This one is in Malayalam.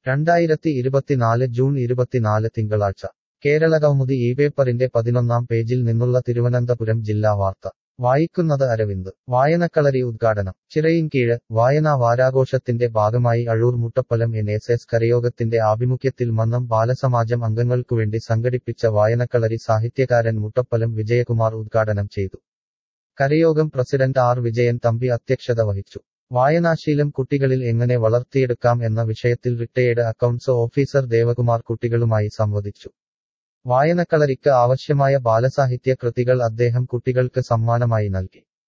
രണ്ടായിരത്തി ഇരുപത്തിനാല് ജൂൺ ഇരുപത്തിനാല് തിങ്കളാഴ്ച കേരളകൗമുദി ഈ പേപ്പറിന്റെ പതിനൊന്നാം പേജിൽ നിന്നുള്ള തിരുവനന്തപുരം ജില്ലാ വാർത്ത വായിക്കുന്നത് അരവിന്ദ് വായനക്കളരി ഉദ്ഘാടനം ചിറയിൻകീഴ് വായനാ വാരാഘോഷത്തിന്റെ ഭാഗമായി Azhoor Muttappalam N S S കരയോഗത്തിന്റെ ആഭിമുഖ്യത്തിൽ മന്നം ബാലസമാജം അംഗങ്ങൾക്കുവേണ്ടി സംഘടിപ്പിച്ച വായനക്കളരി സാഹിത്യകാരൻ മുട്ടപ്പലം വിജയകുമാർ ഉദ്ഘാടനം ചെയ്തു കരയോഗം പ്രസിഡന്റ് ആർ വിജയൻ തമ്പി അധ്യക്ഷത വഹിച്ചു വായനാശീലം കുട്ടികളിൽ എങ്ങനെ വളർത്തിയെടുക്കാം എന്ന വിഷയത്തിൽ റിട്ടയേർഡ് അക്കൗണ്ട്സ് ഓഫീസർ ദേവകുമാർ കുട്ടികളുമായി സംവദിച്ചു വായനക്കളരിക്ക് ആവശ്യമായ ബാലസാഹിത്യ കൃതികൾ അദ്ദേഹം കുട്ടികൾക്ക് സമ്മാനമായി നൽകി